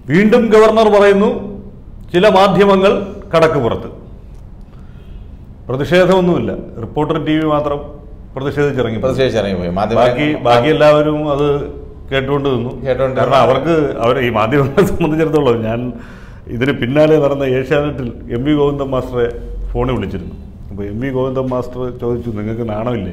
വീണ്ടും ഗവർണർ പറയുന്നു ചില മാധ്യമങ്ങൾ കടക്ക് പുറത്ത് പ്രതിഷേധമൊന്നുമില്ല റിപ്പോർട്ടർ ടി വി മാത്രം പ്രതിഷേധിച്ചിറങ്ങി പ്രതിഷേധിച്ചിറങ്ങിപ്പോയി ബാക്കി മാധ്യമ ബാക്കി എല്ലാവരും അത് കേട്ടുകൊണ്ട് നിന്നു കേട്ടുകൊണ്ട് കാരണം അവർക്ക് അവർ ഈ മാധ്യമങ്ങളെ സംബന്ധിച്ചിടത്തോളം ഞാൻ ഇതിന് പിന്നാലെ നടന്ന ഏഷ്യാനെറ്റിൽ എം വി ഗോവിന്ദൻ മാസ്റ്ററെ ഫോണിൽ വിളിച്ചിരുന്നു അപ്പോൾ എം വി ഗോവിന്ദൻ മാസ്റ്റർ ചോദിച്ചു നിങ്ങൾക്ക് നാണമില്ലേ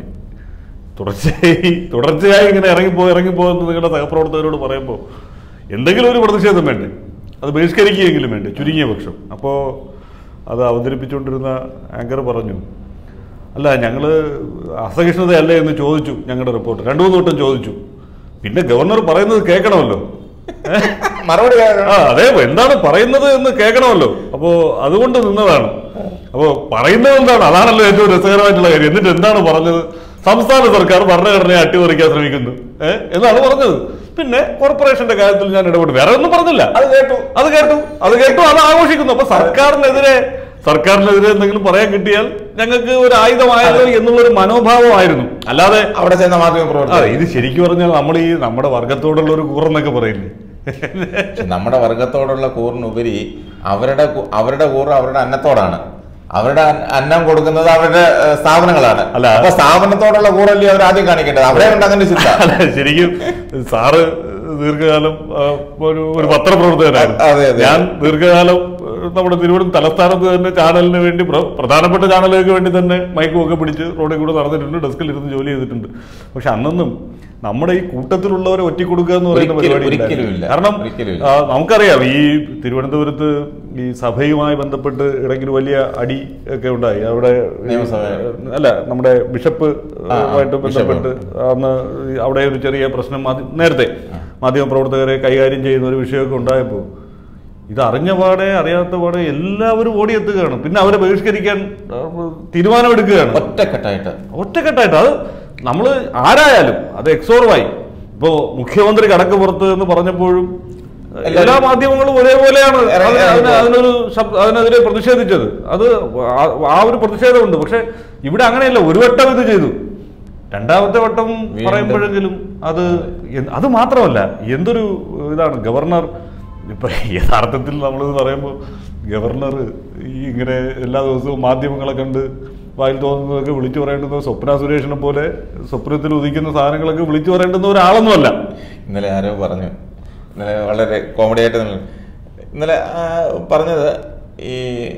തുടർച്ചയായി തുടർച്ചയായി ഇങ്ങനെ ഇറങ്ങിപ്പോ ഇറങ്ങിപ്പോ എന്ന് നിങ്ങളുടെ സഹപ്രവർത്തകരോട് പറയുമ്പോൾ എന്തെങ്കിലും ഒരു പ്രതിഷേധം വേണ്ടേ അത് ബഹിഷ്കരിക്കുകയെങ്കിലും വേണ്ടേ ചുരുങ്ങിയ പക്ഷം അപ്പോൾ അത് അവതരിപ്പിച്ചുകൊണ്ടിരുന്ന ആങ്കർ പറഞ്ഞു അല്ല ഞങ്ങൾ അസഹിഷ്ണുതയല്ലേ എന്ന് ചോദിച്ചു ഞങ്ങളുടെ റിപ്പോർട്ട് രണ്ടു മൂന്ന് വട്ടം ചോദിച്ചു പിന്നെ ഗവർണർ പറയുന്നത് കേൾക്കണമല്ലോ ഏഹ്? മറുപടി കേൾക്കണം. ആ അതെ എന്താണ് പറയുന്നത് എന്ന് കേൾക്കണമല്ലോ അപ്പോ അതുകൊണ്ട് നിന്നതാണ് അപ്പോ പറയുന്നത് എന്താണ് അതാണല്ലോ ഏറ്റവും രസകരമായിട്ടുള്ള കാര്യം എന്നിട്ട് എന്താണ് പറഞ്ഞത് സംസ്ഥാന സർക്കാർ ഭരണഘടനയെ അട്ടിമറിക്കാൻ ശ്രമിക്കുന്നു ഏഹ് എന്നാണ് പറഞ്ഞത് പിന്നെ കോർപ്പറേഷന്റെ കാര്യത്തിൽ ഞാൻ ഇടപെട്ടു വേറെ ഒന്നും പറഞ്ഞില്ല അത് കേട്ടു അത് കേട്ടു അത് കേട്ടു അത് ആഘോഷിക്കുന്നു അപ്പൊ സർക്കാരിനെതിരെ സർക്കാരിനെതിരെ എന്തെങ്കിലും പറയാൻ കിട്ടിയാൽ ഞങ്ങൾക്ക് ഒരു ആയുധമായല്ലോ എന്നുള്ളൊരു മനോഭാവമായിരുന്നു അല്ലാതെ അവിടെ ചെന്ന മാധ്യമ അതെ പ്രവർത്തകർ ഇത് ശരിക്കും പറഞ്ഞാൽ നമ്മൾ ഈ നമ്മുടെ വർഗത്തോടുള്ള ഒരു കൂറെന്നൊക്കെ പറയില്ലേ പക്ഷെ നമ്മുടെ വർഗത്തോടുള്ള കൂറിനുപരി അവരുടെ കു- അവരുടെ കൂറ് അവരുടെ അന്നത്തോടാണ് അവരുടെ അന്ന- അന്നം കൊടുക്കുന്നത് അവരുടെ ഏഹ്, സ്ഥാപനങ്ങളാണ് അല്ല. അപ്പൊ സ്ഥാപനത്തോടുള്ള കൂറല്ലേ അവർ ആദ്യം കാണിക്കേണ്ടത് അവിടെ ഉണ്ട് അങ്ങനെ ചിന്ത അല്ല ശരിക്കും സാറ് ദീർഘകാലം ആ, ഒരു ഒരു പത്രപ്രവർത്തകനായിരുന്നു അതെ, അതെ. ഞാൻ ദീർഘകാലം ആ, നമ്മുടെ തിരുവനന്തപുരം തലസ്ഥാനത്ത് തന്നെ ചാനലിന് വേണ്ടി പ്ര- പ്രധാനപ്പെട്ട ചാനലുകൾക്ക് വേണ്ടി തന്നെ മൈക്കും ഒക്കെ പിടിച്ച് റോഡിൽ കൂടെ നടന്നിട്ടുണ്ട് ഡെസ്കിൽ ഇരുന്ന് ജോലി ചെയ്തിട്ടുണ്ട് പക്ഷെ അന്നൊന്നും നമ്മുടെ ഈ കൂട്ടത്തിലുള്ളവരെ ഒറ്റിക്കൊടുക്കുക എന്ന് പറയുന്ന ഒരിക്കലും- പരിപാടി ഒരിക്കലും ഉണ്ടായില്ല. ഇല്ല. കാരണം ഒരിക്കലും ഇല്ല. ആ, നമുക്കറിയാം ഈ തിരുവനന്തപുരത്ത് ഈ സഭയുമായി ബന്ധപ്പെട്ട് ഇടയ്ക്ക് ഒരു വലിയ അടി ഒക്കെ ഉണ്ടായി അവിടെ ഈ- നിയമസഭ. അല്ല നമ്മുടെ ബിഷപ്പ് ആ, ആ, ആയിട്ട് ബിഷപ്പ്. ബന്ധപ്പെട്ട് അന്ന് ഈ അവിടെ ഒരു ചെറിയ പ്രശ്നം മാധ്യ- നേരത്തെ മാധ്യമ പ്രവർത്തകരെ കൈകാര്യം ചെയ്യുന്ന ഒരു വിഷയമൊക്കെ ഉണ്ടായപ്പോൾ ഇത് അറിഞ്ഞ പാടെ അറിയാത്ത പാടെ എല്ലാവരും ഓടിയെത്തുകയാണ് പിന്നെ അവരെ ബഹിഷ്കരിക്കാൻ ആ, തീരുമാനമെടുക്കുകയാണ് ഒറ്റക്കെട്ടായിട്ട് ഒറ്റക്കെട്ടായിട്ട് അത് നമ്മൾ ആരായാലും അത് എക്സോർവായി ഇപ്പോ മുഖ്യമന്ത്രി കടക്ക് പുറത്ത് എന്ന് പറഞ്ഞപ്പോഴും എല്ലാ എല്ലാവരും മാധ്യമങ്ങളും ഒരേപോലെയാണ് ഇറങ്ങി- അതിന് അതിന് ഇറങ്ങി അതിനൊരു ശബ്ദ അതിനെതിരെ പ്രതിഷേധിച്ചത് അത് ആ- ആ ഒരു പ്രതിഷേധമുണ്ട് പക്ഷെ ഇവിടെ അങ്ങനെയല്ല ഒരു വട്ടം ഇത് ചെയ്തു രണ്ടാമത്തെ വട്ടം വീണ്ടും. പറയുമ്പോഴെങ്കിലും അത് എന്ത്- അത് മാത്രമല്ല എന്തൊരു ഇതാണ് ഗവർണർ ഇപ്പൊ യഥാർത്ഥത്തിൽ നമ്മളിത് പറയുമ്പോൾ ഗവർണർ ഈ ഇങ്ങനെ എല്ലാ ദിവസവും മാധ്യമങ്ങളെ കണ്ട് വായിൽ തോന്നുന്നതൊക്കെ വിളിച്ചു പറയേണ്ടുന്ന സ്വപ്ന സുരേഷിനെ പോലെ സ്വപ്നത്തിൽ ഉദിക്കുന്ന സാധനങ്ങളൊക്കെ വിളിച്ചു പറയേണ്ടുന്ന ഒരാളൊന്നുമല്ല ഇന്നലെ ആരോ പറഞ്ഞു ഇന്നലെ വളരെ കോമഡി ആയിട്ട് നിങ്ങൾ- ഇന്നലെ ആ, പറഞ്ഞത് ഈ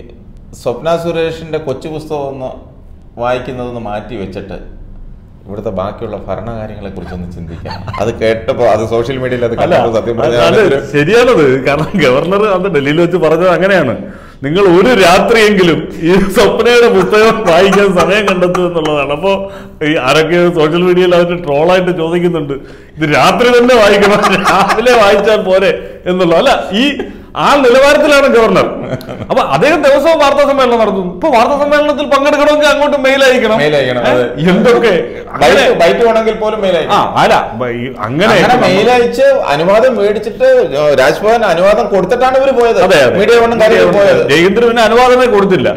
സ്വപ്ന സുരേഷിന്റെ കൊച്ചു പുസ്തകം ഒന്ന് വായിക്കുന്നതൊന്ന് മാറ്റി വെച്ചിട്ട് ഇവിടുത്തെ ബാക്കിയുള്ള ഭരണകാര്യങ്ങളെ കുറിച്ചൊന്ന് ചിന്തിക്കാം അത് കേട്ടപ്പോ അത് സോഷ്യൽ മീഡിയയിൽ അത് അല്ല കണ്ടപ്പോൾ സത്യം അത് പറഞ്ഞാൽ ശരിയാണത് കാരണം ഗവർണർ അന്ന് ഡൽഹിയിൽ വെച്ച് പറഞ്ഞത് അങ്ങനെയാണ് നിങ്ങൾ ഒരു രാത്രിയെങ്കിലും ഈ സ്വപ്നയുടെ പുസ്തകം വായിക്കാൻ സമയം കണ്ടെത്തും എന്നുള്ളതാണ് അപ്പോ ഈ ആരൊക്കെ സോഷ്യൽ മീഡിയയിൽ അതിന് ട്രോളായിട്ട് ചോദിക്കുന്നുണ്ട് ഇത് രാത്രി തന്നെ വായിക്കണം രാവിലെ വായിച്ചാൽ പോരെ എന്നുള്ള അല്ല ഈ ആ നിലവാരത്തിലാണ് ഗവർണർ അപ്പൊ അദ്ദേഹം ദിവസവും വാർത്താ സമ്മേളനം നടത്തുന്നു ഇപ്പൊ വാർത്താ സമ്മേളനത്തിൽ പങ്കെടുക്കണമെങ്കിൽ അങ്ങോട്ട് മെയിൽ അയക്കണം മെയിൽ അയക്കണം, ഏ? അതെ. എന്തൊക്കെ അങ്ങനെ ബൈറ്റ് ബൈറ്റ് വേണമെങ്കിൽ പോലും മെയിൽ ആ അല്ല ബ- ഈ അങ്ങനെ അങ്ങനെ മെയിൽ അയച്ച് അനുവാദം മേടിച്ചിട്ട് രാജ്ഭവൻ അനുവാദം കൊടുത്തിട്ടാണ് ഇവര് പോയത് അതെ അതെ മീഡിയ കൊണ്ടും കാര്യങ്ങൾ പോയത് ജയചന്ദ്രന് അനുവാദമേ കൊടുത്തില്ല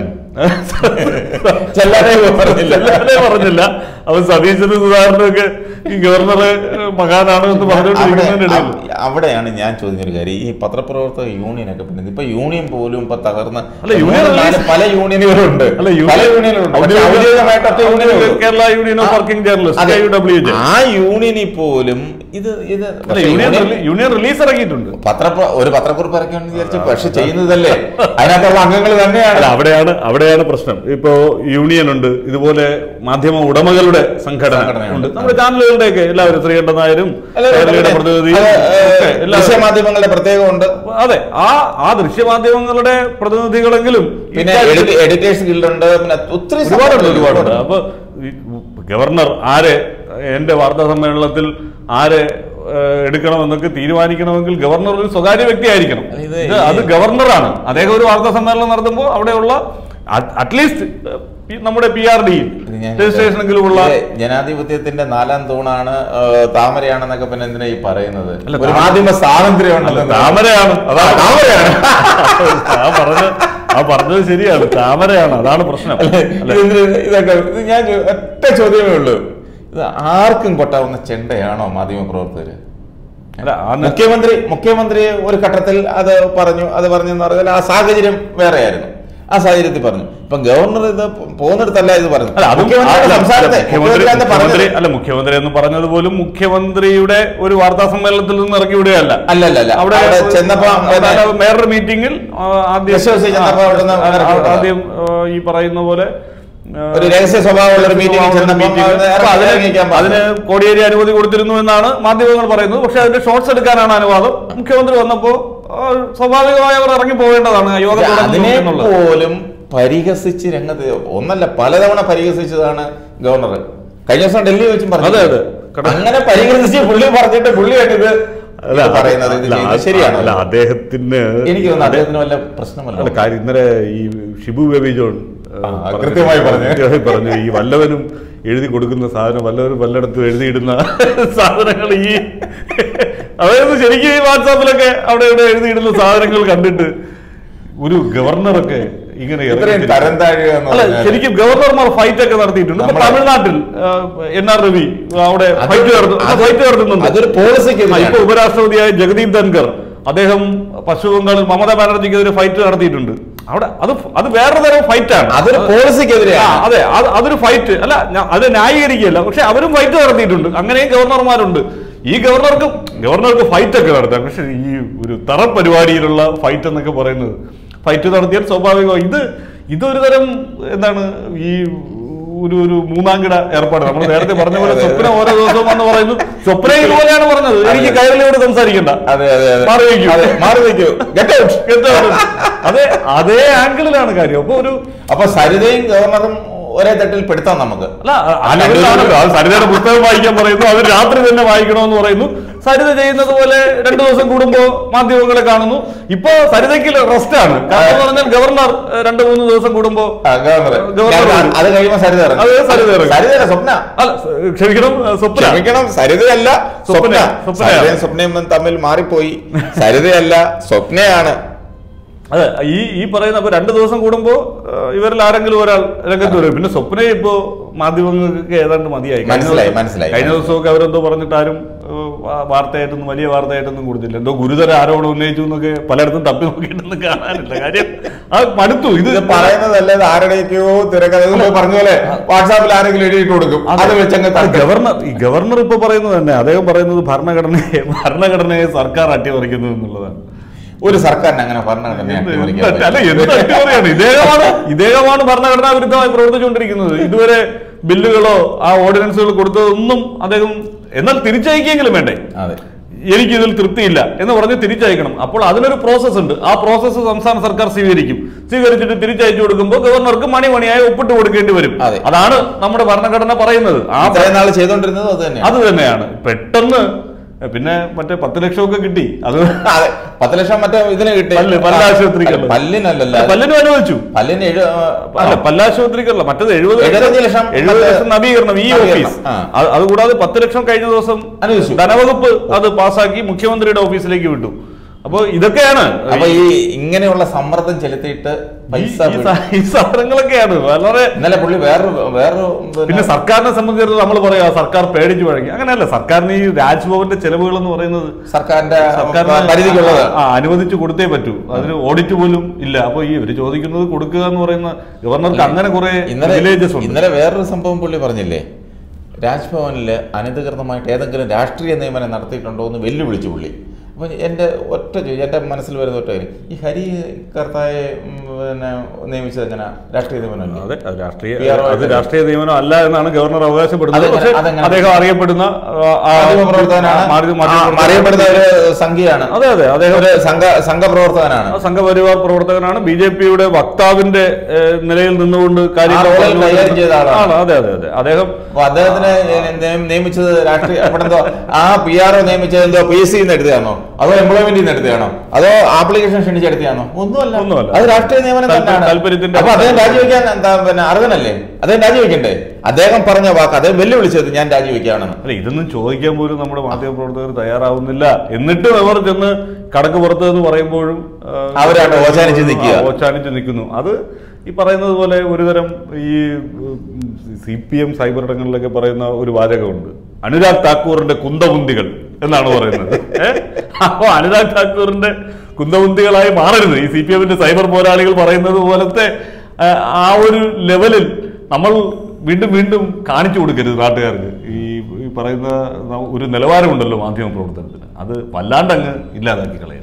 ചെല്ലാനേ പറഞ്ഞില്ല. ചെല്ലാനേ പറഞ്ഞില്ല അവൻ സതീശന് സുധാകരനൊക്കെ ഈ ഗവർണറെ മകാനാണ് എന്ന് അവിടെ പറഞ്ഞുകൊണ്ടിരിക്കുന്നതിനിടയിൽ അവ- അവിടെയാണ് ഞാൻ ചോദിച്ചൊരു കാര്യം ഈ പത്രപ്രവർത്തക യൂണിയൻ ഒക്കെ പിന്നെ ഇപ്പൊ യൂണിയൻ പോലും ഇപ്പൊ തകർന്ന് അല്ല, യൂണിയൻ മൂന്ന് നാല് പല യൂണിയനുകളുണ്ട് അല്ല പല യൂണിയനുകളുണ്ട് പക്ഷേ ഔദ്യോഗികമായിട്ട് ഒറ്റ യൂണിയനേ ഉള്ളൂ. Kerala union of working journalist അതെ. KUWJ. ആ യൂണിയനിൽ പോലും ഇത് ഇത് അല്ല പക്ഷേ യൂണിയൻ യൂണിയൻ റിലീ- യൂണിയൻ റിലീസ് ഇറങ്ങിയിട്ടുണ്ട് പത്ര ഒരു പത്രക്കുറിപ്പ് ഇറക്കിയെന്ന് വിചാരിച്ചു പക്ഷെ ചെയ്യുന്നതല്ലേ അതിനകത്തുള്ള അംഗങ്ങൾ തന്നെയാണ് അല്ല അവിടെയാണ് അവിടെയാണ് പ്രശ്നം ഇപ്പോ യൂണിയൻ ഉണ്ട് ഇതുപോലെ മാധ്യമ ഉടമകളുടെ സംഘടന സംഘടനയുണ്ട്. ഉണ്ട് നമ്മുടെ ചാനലുകളുടെയൊക്കെ എല്ലാവരും ശ്രീകണ്ഠൻ നായരും അല്ല, കേരളയുടെ പ്രതിനിധി അത്, ഒക്കെ ഏഹ്, എല്ലാവരും ദൃശ്യമാധ്യമങ്ങളുടെ പ്രത്യേകമുണ്ട് അതെ ആ ആ ദൃശ്യമാധ്യമങ്ങളുടെ പ്രതിനിധികളെങ്കിലും പിന്നെ ഇക്കാര്യത്തിൽ എഡിറ്റേഴ്സ് ഗിൽഡുണ്ട് പിന്നെ ഒത്തിരി ഒരുപാടുണ്ട് സംഘടനകൾ ഒരുപാടുണ്ട് അപ്പൊ ഈ ഗവർണർ ആരെ എന്റെ വാർത്താ സമ്മേളനത്തിൽ ആരെ ഏഹ്, എടുക്കണമെന്നൊക്കെ തീരുമാനിക്കണമെങ്കിൽ ഗവർണർ ഒരു സ്വകാര്യ വ്യക്തിയായിരിക്കണം ഇത് ഇത് അത് ഗവർണറാണ് അദ്ദേഹം ഒരു വാർത്താ സമ്മേളനം നടത്തുമ്പോൾ അവിടെയുള്ള അറ്റ്ലീസ്റ്റ് നമ്മുടെ പി ആർ ഡി ഇത് ഞാൻ രജിസ്ട്രേഷനെങ്കിലുമുള്ള ഇത് ജനാധിപത്യത്തിന്റെ നാലാം തൂണാണ് ഏഹ്, താമരയാണെന്നൊക്കെ പിന്നെ എന്തിനാ ഈ പറയുന്നത് അല്ല, ഒരു താമര- മാധ്യമ സ്വാതന്ത്ര്യം അല്ല, ഉണ്ടെന്ന് താമരയാണ് അതാണ് താമരയാണ്. ആ പറഞ്ഞ ആ പറഞ്ഞത് ശരിയാണ് താമരയാണ് അതാണ് പ്രശ്നം അല്ലെ ഇത് ഇതൊക്കെ ഇത് ഞാൻ ചോ- ഒറ്റ ചോദ്യമേ ഉള്ളൂ ഇത് ആർക്കും കൊട്ടാവുന്ന ചെണ്ടയാണോ മാധ്യമ പ്രവർത്തകര് അല്ല ആ ന- മുഖ്യമന്ത്രി മുഖ്യമന്ത്രി ഒരു ഘട്ടത്തിൽ അത് പറഞ്ഞു അത് പറഞ്ഞു എന്ന് പറഞ്ഞാൽ ആ സാഹചര്യം വേറെയായിരുന്നു ആ സാഹചര്യത്തിൽ പറഞ്ഞു ഇപ്പൊ ഗവർണർ ഇത് പോകുന്നിടത്തല്ല ഇത് പറഞ്ഞു അല്ല അതും മുഖ്യമന്ത്രിയുടെ അല്ല, സംസാരത്തെ മുഖ്യമന്ത്രി മുഖ്യമന്ത്രി എന്താ മുഖ്യമന്ത്രി പറഞ്ഞത്? അല്ല മുഖ്യമന്ത്രി എന്ന് പറഞ്ഞത് പോലും മുഖ്യമന്ത്രിയുടെ ഒരു വാർത്താ സമ്മേളനത്തിൽ നിന്ന് ഇറക്കി വിടുകയല്ല അല്ല അല്ല അല്ല അവിടെ അവിടെ ചെന്നപ്പോ പിന്നെ അവിടെ വേറൊരു മീറ്റിംഗിൽ ആ, ആദ്യം ഗസ്റ്റ് ഹൗസിൽ ചെന്നപ്പോ അവിടുന്ന് ആ, ഇറക്കി വിട്ടതാ. ആദ്യം ആ, ഈ പറയുന്ന പോലെ ആ, ഒരു രഹസ്യ സ്വഭാവമുള്ള ഒരു മീറ്റിംഗിൽ സ്വഭാവമുള്ള ചെന്നപ്പോ meeting. അത് അപ്പൊ അതിന് ഇറങ്ങിക്കാൻ പറഞ്ഞു. അതിന് കോടിയേരി അനുമതി കൊടുത്തിരുന്നു എന്നാണ് മാധ്യമങ്ങൾ പറയുന്നത് പക്ഷെ അതിന്റെ ഷോർട്സ് എടുക്കാനാണ് അനുവാദം മുഖ്യമന്ത്രി വന്നപ്പോ ആ, സ്വാഭാവികമായി അവർ ഇറങ്ങി പോകേണ്ടതാണ് യോഗം തുടങ്ങുന്നു അതിനെ എന്നുള്ളത് പോലും പരിഹസിച്ച് രംഗത്ത് ഒന്നല്ല പലതവണ പരിഹസിച്ചതാണ് ഗവർണർ കഴിഞ്ഞ ദിവസം ഡൽഹി വെച്ചും പറഞ്ഞു അതെ, അതെ. കട- അങ്ങനെ പരിഹസിച്ച് പുള്ളി പറഞ്ഞിട്ട് പുള്ളിയായിട്ട് ഇത് അല്ല, ഇത് പറയുന്നത് ഇത് അല്ല, ചെയ്യുന്നത് ശരിയാണ് അല്ല അദ്ദേഹത്തിന് എനിക്ക് തോന്നുന്നു അദ്ദേഹത്തിന് വല്ല പ്രശ്നമല്ല അല്ല കാര്യം ഇന്നലെ ഈ ഷിബു ബേബി ജോൺ ഏഹ്, ആ, പറഞ്ഞു. കൃത്യമായി പറഞ്ഞു. കൃത്യമായി പറഞ്ഞു ഈ വല്ലവനും എഴുതി കൊടുക്കുന്ന സാധനം വല്ലവരും വല്ലയിടത്തും എഴുതിയിടുന്ന സാധനങ്ങൾ ഈ അതായത് ശരിക്കും ഈ വാട്സാപ്പിലൊക്കെ അവിടെ ഇവിടെ എഴുതിയിടുന്ന സാധനങ്ങൾ കണ്ടിട്ട് ഒരു ഗവർണറൊക്കെ ഇങ്ങനെ ഇറങ്ങി ഇത്രയും തിരിച്ച് തരം താഴുക എന്ന് അല്ല പറഞ്ഞാൽ ശരിക്കും ഗവർണർമാർ ഫൈറ്റ് ഒക്കെ നടത്തിയിട്ടുണ്ട് ഇപ്പൊ നമ്മുടെ- തമിഴ്നാട്ടിൽ എൻ ആർ രവി അവിടെ അത് ഫൈറ്റ് അത് ഫൈറ്റ് നടത്തുന്നുണ്ട് അതൊരു പോളിസിക്ക് ആ, ഇപ്പൊ ഉപരാഷ്ട്രപതിയായ ജഗദീപ് ധൻകർ അദ്ദേഹം പശ്ചിമ ബംഗാളിൽ മമതാ ബാനർജിക്കെതിരെ ഫൈറ്റ് നടത്തിയിട്ടുണ്ട് അവിടെ അത് ഫ്- അത് വേറെ തരം ഫൈറ്റ് ആണ് അതൊരു ആ, പോളിസിക്കെതിരെയാണ് അതെ അത് അതൊരു ഫൈറ്റ് അല്ല ഞാ- അത് ന്യായീകരിക്കുകയല്ല പക്ഷെ അവരും ഫൈറ്റ് നടത്തിയിട്ടുണ്ട് അങ്ങനെയും ഗവർണർമാരുണ്ട് ഈ ഗവർണർക്ക് ഗവർണർക്ക് ഫൈറ്റ് ഒക്കെ നടത്താം പക്ഷെ ഈ ഒരു തറ പരിപാടിയിലുള്ള ഫൈറ്റ് എന്നൊക്കെ പറയുന്നത് ഫൈറ്റ് നടത്തിയാൽ സ്വാഭാവികമായി ഇത് ഇതൊരു തരം എന്താണ് ഈ ഒരു ഒരു മൂന്നാംകിട ഏർപ്പാട് നമ്മൾ നേരത്തെ പറഞ്ഞ പോലെ സ്വപ്ന ഓരോ ദിവസവും വന്ന് പറയുന്നു സ്വപ്ന ഇതുപോലെയാണ് പറഞ്ഞത് എനിക്ക് കയറിലോട് സംസാരിക്കണ്ട അതെ അതെ അതെ മാറി വയ്ക്കൂ. അതെ, മാറി വയ്ക്കൂ Get out. എന്താ പറയുക? അതെ അതേ ആംഗിളിലാണ് കാര്യം അപ്പൊ ഒരു അപ്പൊ സരിതയും ഗവർണറും ഒരേ തട്ടിൽ പെടുത്താം നമുക്ക് അല്ല ആ ലെവലിലാണല്ലോ അത് സരിതയുടെ പുസ്തകം വായിക്കാൻ പറയുന്നു അത് രാത്രി തന്നെ വായിക്കണമെന്ന് പറയുന്നു സരിത ചെയ്യുന്നത് പോലെ രണ്ടു ദിവസം കൂടുമ്പോ മാധ്യമങ്ങളെ കാണുന്നു ഇപ്പൊ സരിതയ്ക്ക് റെസ്റ്റ് ആണ് കാരണം എന്ന് പറഞ്ഞാൽ ഗവർണർ ഏഹ്, രണ്ട് മൂന്ന് ദിവസം കൂടുമ്പോ ആ, ഗവർണർ ഗവർണർ ഞാൻ- അത് കഴിയുമ്പോ സരിത ഇറങ്ങും. അത് സരിത ഇറങ്ങും. സരിതയല്ല സ്വപ്ന അല്ല സ- ക്ഷമിക്കണം ഏഹ്, സ്വപ്ന ക്ഷമിക്കണം സരിതയല്ല സ്വപ്ന സ്വപ്ന. സ്വപ്നയാണ്. സരിതയും സ്വപ്നയും തമ്മിൽ മാറിപ്പോയി സരിതയല്ല സ്വപ്നയാണ് അതെ ഈ ഈ പറയുന്ന അപ്പൊ രണ്ടു ദിവസം കൂടുമ്പോ ഏഹ്, ഇവരിൽ ആരെങ്കിലും ഒരാൾ രംഗത്ത് വരും പിന്നെ സ്വപ്നയെ ഇപ്പോ മാധ്യമങ്ങൾക്ക് ഏതാണ്ട് മതിയായി കഴിഞ്ഞ മനസ്സിലായി, ദിവസം- മനസ്സിലായി. കഴിഞ്ഞ ദിവസമൊക്കെ അവരെന്തോ പറഞ്ഞിട്ട് ആരും ഏഹ്, വാ- വാർത്തയായിട്ടൊന്നും വലിയ വാർത്തയായിട്ടൊന്നും കൊടുത്തില്ല എന്തോ ഗുരുതര ആരോപണം ഉന്നയിച്ചു എന്നൊക്കെ പലയിടത്തും തപ്പി നോക്കിയിട്ടൊന്നും കാണാനില്ല കാര്യം അത് മടുത്തു ഇത് ഇത് പറയുന്നതല്ല ഇത് ആരുടെയൊക്കെയോ തിരക്കഥ ഇത് പറഞ്ഞ പോലെ വാട്സാപ്പിൽ ആരെങ്കിലും എഴുതിയിട്ട് കൊടുക്കും അത് വെച്ചങ്ങ് അത് തട്ടും. ഗവർണർ ഈ ഗവർണർ ഇപ്പൊ പറയുന്നത് തന്നെ അദ്ദേഹം പറയുന്നത് ഭരണഘടനയെ ഭരണഘടനയെ സർക്കാർ അട്ടിമറിക്കുന്നു എന്നുള്ളതാണ് ഒരു സർക്കാരിന് അങ്ങനെ ഭരണഘടന അട്ടിമറിക്കാൻ എന്ത് അല്ല പറ്റും. എന്ത് അട്ടിമറിയാണ് ഇദ്ദേഹമാണ് ഇദ്ദേഹമാണ് ഭരണഘടനാ വിരുദ്ധമായി പ്രവർത്തിച്ചുകൊണ്ടിരിക്കുന്നത് ഇതുവരെ ബില്ലുകളോ ആ ഓർഡിനൻസുകൾ കൊടുത്തതൊന്നും അദ്ദേഹം എന്നാൽ തിരിച്ചയക്കെങ്കിലും വേണ്ടേ അതെ എനിക്ക് ഇതിൽ തൃപ്തിയില്ല എന്ന് പറഞ്ഞ് തിരിച്ചയക്കണം അപ്പോൾ അതിനൊരു പ്രോസസ് ഉണ്ട് ആ പ്രോസസ്സ് സംസ്ഥാന സർക്കാർ സ്വീകരിക്കും സ്വീകരിച്ചിട്ട് തിരിച്ചയച്ചു കൊടുക്കുമ്പോൾ ഗവർണർക്ക് മണി മണിയായി ഒപ്പിട്ട് കൊടുക്കേണ്ടി വരും അതെ. അതാണ് നമ്മുടെ ഭരണഘടന പറയുന്നത് ആ ഇത്രയും നാൾ ചെയ്തോണ്ടിരുന്നത് അത് തന്നെയാണ് അത് തന്നെയാണ് പെട്ടെന്ന് പിന്നെ മറ്റേ പത്ത് ലക്ഷമൊക്കെ കിട്ടി അത് അതെ പത്ത് ലക്ഷം മറ്റേ ഇതിന് കിട്ടി പല്ല് പല്ലാശുപത്രിക്ക് അല്ല, പല്ലിനല്ലല്ല പല്ലിനും അനുവദിച്ചു പല്ലിന് എഴു അല്ല പല്ലാശുപത്രിക്കല്ല മറ്റത് എഴുപത് എഴുപത്തഞ്ച് ലക്ഷം എഴുപത് മറ്റേ ലക്ഷം നവീകരണം ഈ നവീകരണം, ഓഫീസ് ആ. അത് അതുകൂടാതെ പത്ത് ലക്ഷം കഴിഞ്ഞ ദിവസം അനുവദിച്ചു. ധനവകുപ്പ് അത് പാസ്സാക്കി മുഖ്യമന്ത്രിയുടെ ഓഫീസിലേക്ക് വിട്ടു അപ്പോൾ ഇതൊക്കെയാണ് അപ്പൊ ഈ ഇങ്ങനെയുള്ള സമ്മർദ്ദം ചെലുത്തിയിട്ട് ഈ- പൈസ ഈ പിടി- സാ- ഈ സാധനങ്ങളൊക്കെയാണ് വളരെ ഇന്നലെ പുള്ളി വേറൊരു വേറൊരു പിന്നെ സർക്കാരിനെ സംബന്ധിച്ചിടത്തോളം നമ്മൾ പറയാ സർക്കാർ പേടിച്ചു വഴങ്ങി അങ്ങനെയല്ല സർക്കാരിന് ഈ രാജ്ഭവന്റെ ചെലവുകൾ എന്ന് പറയുന്നത് സർക്കാരിന്റെ സർക്കാരിന് പരിധിക്കുള്ളത് ആ, അനുവദിച്ചു കൊടുത്തേ പറ്റൂ അതിന് ഓഡിറ്റ് പോലും ഇല്ല അപ്പൊ ഈ ഇവര് ചോദിക്കുന്നത് കൊടുക്കുക എന്ന് പറയുന്ന ഗവർണർക്ക് അങ്ങനെ കുറെ ഇന്നലെ വില്ലേജസ് ഉണ്ട് ഇന്നലെ വേറൊരു സംഭവം പുള്ളി പറഞ്ഞില്ലേ രാജ്ഭവനിൽ അനധികൃതമായി ഏതെങ്കിലും രാഷ്ട്രീയ നിയമനം നടത്തിയിട്ടുണ്ടോ എന്ന് വെല്ലുവിളിച്ചു പുള്ളി അപ്പൊ എൻ്റെ ഒറ്റ ചോദ്യം എൻ്റെ മനസ്സിൽ വരുന്ന ഒറ്റ കാര്യം ഈ ഹരി കർത്തായെ ഉം, പിന്നെ നിയമിച്ചത് എങ്ങനെ രാഷ്ട്രീയ നിയമനമല്ലേ അതെ അത് രാഷ്ട്രീയ PR ആയിട്ട് അത് രാഷ്ട്രീയ നിയമനം അല്ല എന്നാണ് ഗവർണർ അവകാശപ്പെടുന്നത് അതെങ്ങനെ- പക്ഷേ അതെങ്ങനെ? അദ്ദേഹം അറിയപ്പെടുന്ന ആ, ആ, മാധ്യമപ്രവർത്തകനാണ് മാധ്യമ- ആ, മാധ്യമപ്രവർത്തകനാണ്. അറിയപ്പെടുന്ന ഒരു സംഖ്യയാണ് അതെ അതെ അദ്ദേഹം ഒരു സംഘ സംഘപ്രവർത്തകനാണ് സംഘപരിവാർ പ്രവർത്തകനാണ് ബി ജെ പിയുടെ വക്താവിന്റെ ഏഹ്, നിലയിൽ നിന്നുകൊണ്ട് കാര്യങ്ങൾ ആ റോളിൽ പറഞ്ഞു കൈകാര്യം ചെയ്ത ആളാണ്. ആണ്, അതെ അതെ അതെ അദ്ദേഹം അപ്പൊ അദ്ദേഹത്തിന് നിയ- നിയമിച്ചത് രാഷ്ട്രീയ അവിടെ എന്തോ ആ പി ആർ ഒ നിയമിച്ചത് എന്തോ പി എസ് സിന്ന് എടുത്തതാണോ അതോ എംപ്ലോയ്മെന്റിൽ നിന്ന് എടുത്തതാണോ അതോ ആപ്ലിക്കേഷൻ ക്ഷണിച്ചെടുത്തതാണോ ഒന്നുമല്ല ഒന്നുമല്ല. അത് രാഷ്ട്രീയ നിയമനം താല്പര്യ- തന്നെയാണ് താല്പര്യത്തിന്റെ അപ്പൊ അദ്ദേഹം രാജിവെക്കാൻ എന്താ പിന്നെ അർഹനല്ലേ അദ്ദേഹം രാജിവെക്കണ്ടേ അദ്ദേഹം പറഞ്ഞ വാക്ക് അദ്ദേഹം വെല്ലുവിളിച്ചത് ഞാൻ രാജിവെക്കുകയാണെന്ന് അല്ല ഇതൊന്നും ചോദിക്കാൻ പോലും നമ്മുടെ മാധ്യമപ്രവർത്തകർ തയ്യാറാവുന്നില്ല എന്നിട്ടും അവർ ചെന്ന് കടക്ക് പുറത്ത് എന്ന് പറയുമ്പോഴും ആ, അവരാണ് ഓച്ചാനിച്ച് നിൽക്കുക. ആ, ഓച്ചാനിച്ച് നിൽക്കുന്നു അത് ഈ പറയുന്നത് പോലെ ഒരുതരം ഈ സി പി എം സൈബർ ഇടങ്ങളിലൊക്കെ പറയുന്ന ഒരു വാചകമുണ്ട് അനുരാഗ് താക്കൂറിന്റെ കുന്തമുന്തികൾ എന്നാണ് പറയുന്നത് അപ്പോൾ അനുരാഗ് ഠാക്കൂറിന്റെ കുന്തമുന്തികളായി മാറരുത് ഈ സി പി എമ്മിന്റെ സൈബർ പോരാളികൾ പറയുന്നത് പോലത്തെ ആ, ആ ഒരു ലെവലിൽ നമ്മൾ വീണ്ടും വീണ്ടും കാണിച്ചു കൊടുക്കരുത് നാട്ടുകാർക്ക് ഈ ഈ പറയുന്ന ന- ഒരു നിലവാരമുണ്ടല്ലോ മാധ്യമ പ്രവർത്തനത്തിന് അത് വല്ലാണ്ടങ്ങ് ഇല്ലാതാക്കി കളയുക